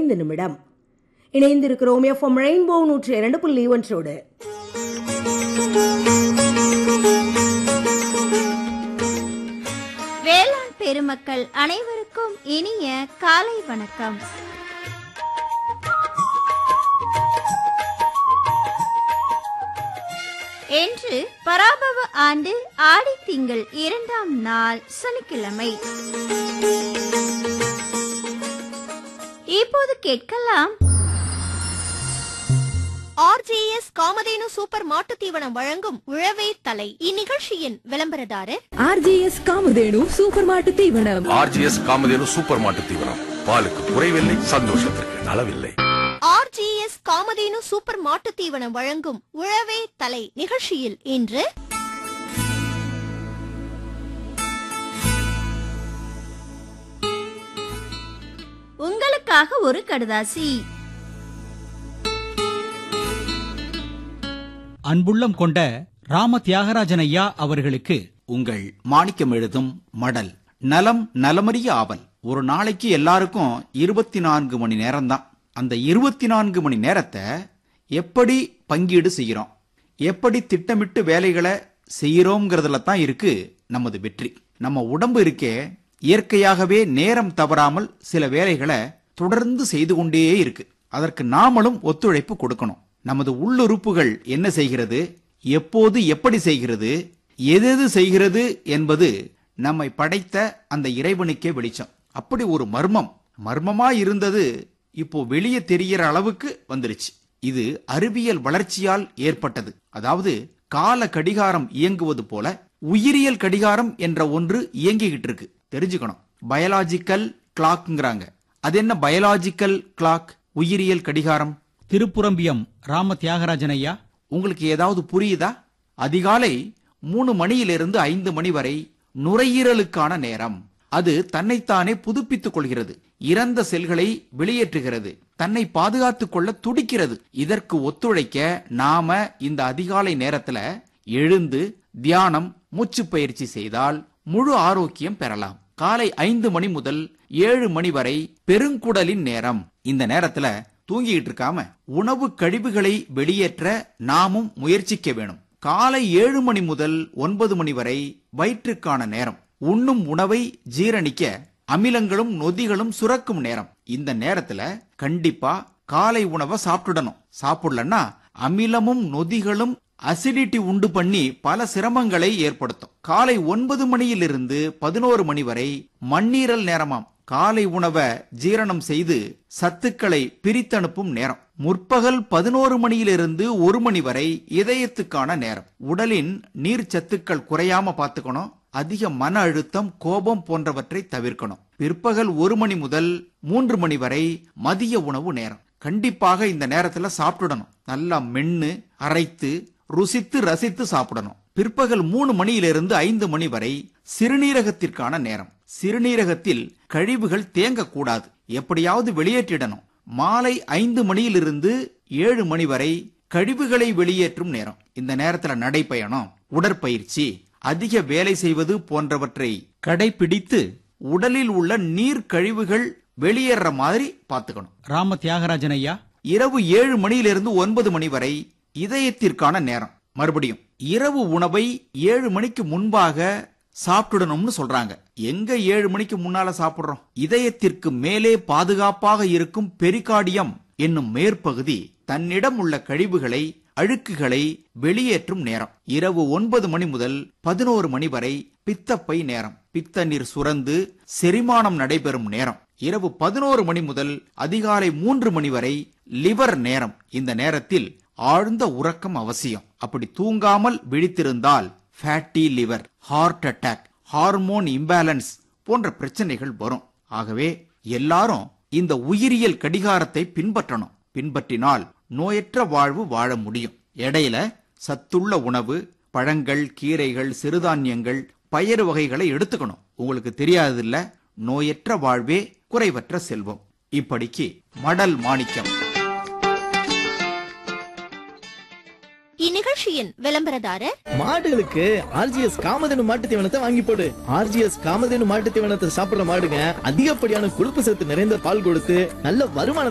பதினைந்து நிமிடம் இணைந்திருக்கிறோம் எஃப்எம் ரெயின்போ நூற்றி இரண்டு புள்ளி ஒன்றோடு வேளாண் பெருமக்கள் அனைவருக்கும் இனிய காலை வணக்கம் என்று பராபவ ஆண்டு ஆடி திங்கள் இரண்டாம் நாள் சனிக்கிழமை இப்போது கேட்கலாம் ஆர்ஜேஎஸ் காமதேனு சூப்பர் மாட்டுத் தீவனம் வழங்கும் உழவே தலை இந்நிகழ்ச்சியின் விளம்பரதாரர் ஆர்ஜிஎஸ் காமதேனு சூப்பர் மாட்டு தீவனம் ஆர்ஜிஎஸ் காமதேனு சூப்பர் மாட்டு தீவனம் பாலுக்கு குறைவில்லை சந்தோஷத்திற்கு அளவில்லை ஆர்ஜேஎஸ் காமதேனு சூப்பர் மாட்டுத் தீவனம் வழங்கும் உழவே தலை நிகழ்ச்சியில் இன்று உங்களுக்காக ஒரு கடுதாசி அன்புள்ளம் கொண்ட ராம தியாகராஜன் ஐயா அவர்களுக்கு உங்கள் மாணிக்கம் எழுதும் மடல் நலம் நலமறிய ஆவல் ஒரு நாளைக்கு எல்லாருக்கும் இருபத்தி நான்கு மணி நேரம்தான் அந்த இருபத்தி நான்கு மணி நேரத்தை எப்படி பங்கீடு செய்கிறோம் எப்படி திட்டமிட்டு வேலைகளை செய்கிறோங்கிறதுல தான் இருக்கு நமது வெற்றி நம்ம உடம்பு இருக்கே இயற்கையாகவே நேரம் தவறாமல் சில வேலைகளை தொடர்ந்து செய்து கொண்டே இருக்கு அதற்கு நாமளும் ஒத்துழைப்பு கொடுக்கணும் நமது உள்ளுறுப்புகள் என்ன செய்கிறது எப்போது எப்படி செய்கிறது எதெது செய்கிறது என்பது நம்மை படைத்த அந்த இறைவனுக்கே வெளிச்சம் அப்படி ஒரு மர்மம் மர்மமா இருந்தது இப்போ வெளியே தெரிகிற அளவுக்கு வந்துருச்சு இது அறிவியல் வளர்ச்சியால் ஏற்பட்டது அதாவது கால கடிகாரம் இயங்குவது போல உயிரியல் கடிகாரம் என்ற ஒன்று இயங்கிக்கிட்டு இருக்கு தெரிஞ்சுக்கணும் பயாலாஜிக்கல் கிளாக்ங்கிறாங்க அது என்ன பயாலாஜிக்கல் கிளாக் உயிரியல் கடிகாரம் திருப்புரம்பியம் ராம தியாகராஜன் ஐயா உங்களுக்கு ஏதாவது புரியுதா அதிகாலை மூணு மணியிலிருந்து ஐந்து மணி வரை நுரையீரலுக்கான நேரம் அது தன்னைத்தானே புதுப்பித்துக் கொள்கிறது இறந்த செல்களை வெளியேற்றுகிறது தன்னை பாதுகாத்துக் கொள்ள துடிக்கிறது இதற்கு ஒத்துழைக்க நாம இந்த அதிகாலை நேரத்துல எழுந்து தியானம் மூச்சு பயிற்சி செய்தால் முழு ஆரோக்கியம் பெறலாம் காலை ஐந்து மணி முதல் ஏழு மணி வரை பெருங்குடலின் நேரம் இந்த நேரத்துல தூங்கிட்டு இருக்காம உணவு கழிவுகளை வெளியேற்ற நாமும் முயற்சிக்க வேணும் காலை ஏழு மணி முதல் ஒன்பது மணி வரை வயிற்றுக்கான நேரம் உண்ணும் உணவை ஜீரணிக்க அமிலங்களும் நொதிகளும் சுரக்கும் நேரம் இந்த நேரத்துல கண்டிப்பா காலை உணவை சாப்பிட்டுடணும் சாப்பிடலன்னா அமிலமும் நொதிகளும் அசிடிட்டி உண்டு பண்ணி பல சிரமங்களை ஏற்படுத்தும் காலை ஒன்பது மணியிலிருந்து பதினோரு மணி வரை மண்ணீரல் நேரமாம் காலை உணவை ஜீரணம் செய்து சத்துக்களை பிரித்தனுப்பும் நேரம் முற்பகல் பதினோரு மணியிலிருந்து ஒரு மணி வரை இதயத்துக்கான நேரம் உடலின் நீர் சத்துக்கள் குறையாம பார்த்துக்கணும் அதிக மன அழுத்தம் கோபம் போன்றவற்றை தவிர்க்கணும் பிற்பகல் ஒரு மணி முதல் மூன்று மணி வரை மதிய உணவு நேரம் கண்டிப்பாக இந்த நேரத்துல சாப்பிட்டுடணும் நல்லா மென்னு அரைத்து ருசித்து ரசித்து சாப்பிடணும் பிற்பகல் மூணு மணியிலிருந்து ஐந்து மணி வரை சிறுநீரகத்திற்கான நேரம் சிறுநீரகத்தில் கழிவுகள் தேங்கக்கூடாது எப்படியாவது வெளியேற்றிடணும் மாலை ஐந்து மணியிலிருந்து ஏழு மணி வரை கழிவுகளை வெளியேற்றும் நேரம் இந்த நேரத்துல நடைப்பயணம் உடற்பயிற்சி அதிக வேலை செய்வது போன்றவற்றை கடைபிடித்து உடலில் உள்ள நீர் கழிவுகள் வெளியேற மாதிரி பார்த்துக்கணும் ராம தியாகராஜன் ஐயா இரவு ஏழு மணியிலிருந்து ஒன்பது மணி வரை இதயத்திற்கான நேரம் மறுபடியும் இரவு உணவை ஏழு மணிக்கு முன்பாக சாப்பிட்டுடணும்னு சொல்றாங்க எங்க ஏழு மணிக்கு முன்னால சாப்பிடுறோம் இதயத்திற்கு மேலே பாதுகாப்பாக இருக்கும் பெரிகார்டியம் என்னும் மேற்பகுதி தன்னிடம் உள்ள கழிவுகளை அழுக்குகளை வெளியேற்றும் நேரம் இரவு ஒன்பது மணி முதல் பதினோரு மணி வரை பித்தப்பை நேரம் பித்த நீர் சுரந்து செரிமானம் நடைபெறும் நேரம் இரவு பதினோரு மணி முதல் அதிகாலை மூன்று மணி வரை லிவர் நேரம் இந்த நேரத்தில் ஆழ்ந்த உறக்கம் அவசியம் அப்படி தூங்காமல் விழித்திருந்தால் fatty liver heart attack hormone imbalance போன்ற பிரச்சனைகள் வரும் ஆகவே எல்லாரும் இந்த உயிரியல் கடிகாரத்தை பின்பற்றணும் பின்பற்றினால் நோயற்ற வாழ்வு வாழ முடியும் இடையில சத்துள்ள உணவு பழங்கள் கீரைகள் சிறுதானியங்கள் பயறு வகைகளை எடுத்துக்கணும் உங்களுக்கு தெரியாததில்ல நோயற்ற வாழ்வே குறைவற்ற செல்வம் இப்படிக்கு மடல் மாணிக்கம் இந்நிகழ்ச்சியின் விளம்பரதாரர் மாடுகளுக்கு ஆர்ஜிஎஸ் காமதேனு மாட்டு தீவனத்தை வாங்கி போடு ஆர்ஜிஎஸ் காமதேனு மாட்டு தீவனத்தை சாப்பிடுற மாடுங்க அதிகப்படியான கொழுப்பு சத்து நிறைந்த பால் கொடுத்து நல்ல வருமானத்தை